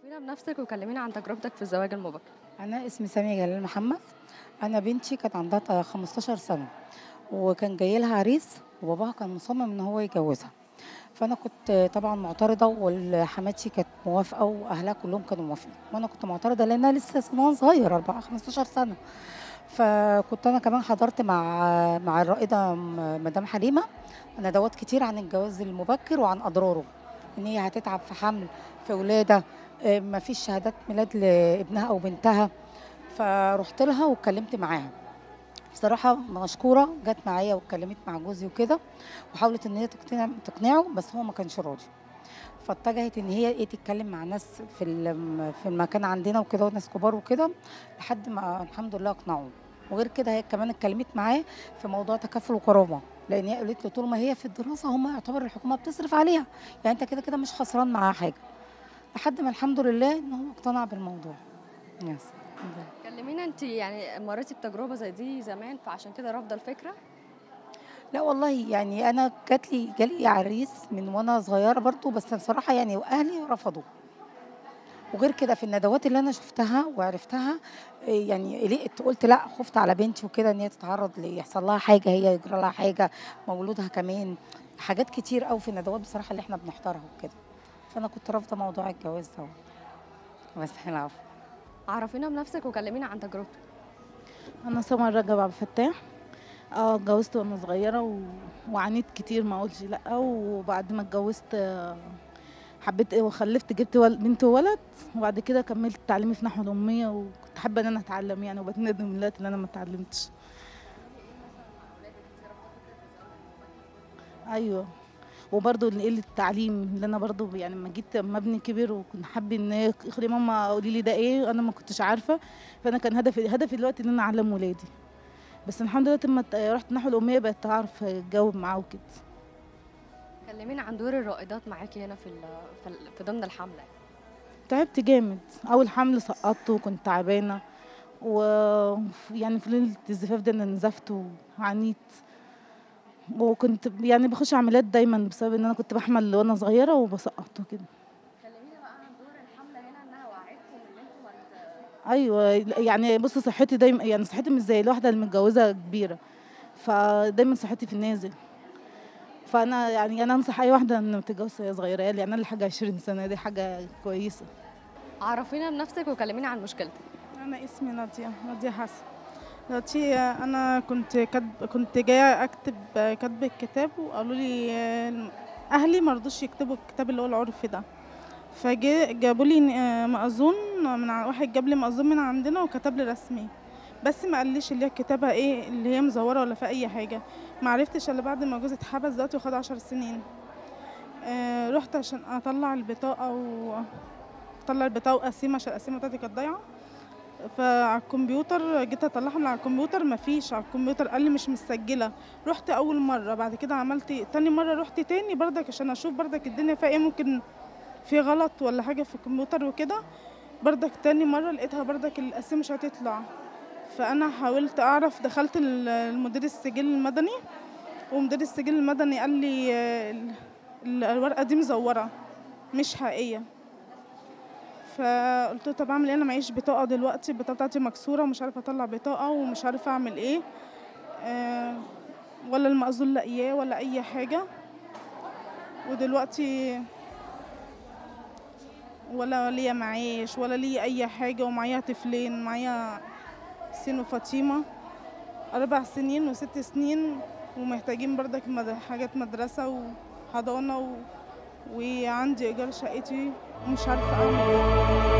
عرفينا بنفسك وكلمينا عن تجربتك في الزواج المبكر أنا اسمي سامية جلال محمد أنا بنتي كانت عندها تا- 15 سنة وكان جاي لها عريس وباباها كان مصمم إن هو يجوزها فأنا كنت طبعا معترضة وحماتي كانت موافقة وأهلها كلهم كانوا موافقين وأنا كنت معترضة لأنها لسه سنها صغير 4 15 سنة فكنت أنا كمان حضرت مع مع الرائدة م- مدام حليمة ندوات كتير عن الجواز المبكر وعن أضراره إن هي هتتعب في حمل في ولادة آه، مفيش شهادات ميلاد لابنها أو بنتها فرحت لها واتكلمت معاها بصراحة مشكورة جت معايا واتكلمت مع جوزي وكده وحاولت ان هي تقتنع تقنعه بس هو ما كانش راضي فاتجهت ان هي ايه تتكلم مع ناس في الم- في المكان عندنا وكده وناس كبار وكده لحد ما الحمد لله اقنعوه وغير كده هي كمان اتكلمت معاه في موضوع تكافل وكرامه لان هي قالت له طول ما هي في الدراسه هم يعتبر الحكومه بتصرف عليها يعني انت كده كده مش خسران معاها حاجه لحد ما الحمد لله ان هو اقتنع بالموضوع يس الحمد لله. كلمينا انت يعني مريتي بتجربه زي دي زمان فعشان كده رافضه الفكره لا والله يعني انا جات لي جالي عريس من وانا صغيره برضو بس بصراحه يعني واهلي رفضوا وغير كده في الندوات اللي انا شفتها وعرفتها إيه يعني قلقت قلت لا خفت على بنتي وكده ان هي تتعرض ليحصل لها حاجه هي يجرى لها حاجه مولودها كمان حاجات كتير قوي في الندوات بصراحه اللي احنا بنحضرها وكده فانا كنت رافضه موضوع الجواز ده بس العفو عرفينا بنفسك وكلمينا عن تجربتك انا سمر رجب عبد الفتاح اه اتجوزت وانا صغيره و... وعانيت كتير ما اقولش لا وبعد ما اتجوزت آه، حبيت وخلفت جبت ول... بنت وولد وبعد كده كملت تعليمي في نحو الاميه وكنت حابه ان انا اتعلم يعني وبتندم دلوقتي ان انا ما اتعلمتش ايوه وبرضه قله التعليم اللي انا برضه يعني لما جيت لما ابني كبر وكنت حابه ان اخلي ماما قولي لي ده ايه انا ما كنتش عارفه فانا كان هدفي هدفي دلوقتي ان انا اعلم ولادي بس الحمد لله لما ت- رحت نحو الاميه بقيت اعرف اجاوب معاه وكده كلمينا عن دور الرائدات معاكي هنا في ال- في, ال- في ضمن الحمله تعبت جامد اول حمل سقطت وكنت تعبانه و يعني في ليله الزفاف ده انا نزفت وعانيت وكنت يعني بخش عمليات دايما بسبب ان انا كنت بحمل وانا صغيره وبسقط وكده كلمينا بقى عن دور الحمله هنا انها وعدتكم ان انتوا ما ت- ايوه يعني بص صحتي دايما يعني صحتي مش زي الواحده اللي متجوزه كبيره فدايما صحتي في النازل فانا يعني انا انصح اي واحده ان تتجوز وهي صغيره يعني انا حاجه 20 سنه دي حاجه كويسه عرفينا بنفسك وكلمينا عن مشكلتك أنا اسمي نادية نادية حسن دلوقتي أنا كنت كتب كنت جاية أكتب كتب الكتاب وقالوا لي أهلي مرضوش يكتبوا الكتاب اللي هو العرفي ده فجابوا لي مأذون من ع- واحد جاب لي مأذون من عندنا وكتب لي رسمي بس ما قاليش اللي هي الكتابة ايه اللي هي مزورة ولا في أي حاجة ما عرفتش إلا بعد ما جوزي اتحبس دلوقتي وخد عشر سنين آه، رحت عشان أطلع البطاقة و أطلع البطاقة وقسيمة عشان القسيمة بتاعتي كانت ضايعة فعلى الكمبيوتر جيت اطلعها من على الكمبيوتر مفيش على الكمبيوتر قال لي مش مسجله رحت اول مره بعد كده عملت تاني مره رحت تاني بردك عشان اشوف بردك الدنيا فيها ايه ممكن في غلط ولا حاجه في الكمبيوتر وكده بردك تاني مره لقيتها بردك القسيمه مش هتطلع فانا حاولت اعرف دخلت ال- المدير السجل المدني ومدير السجل المدني قال لي آه، ال- ال- الورقه دي مزوره مش حقيقيه فقلت له طب اعمل ايه انا معيش بطاقه دلوقتي البطاقه بتاعتي مكسوره ومش عارفه اطلع بطاقه ومش عارفه اعمل ايه آه ولا المأذون لاقياه ولا اي حاجه ودلوقتي ولا ليا معيش ولا ليا اي حاجه ومعايا طفلين معايا سين وفاطمه اربع سنين وست سنين ومحتاجين بردك مد- حاجات مدرسه وحضانه و... وعندي ايجار شقتي ومش عارفه اعمل ايه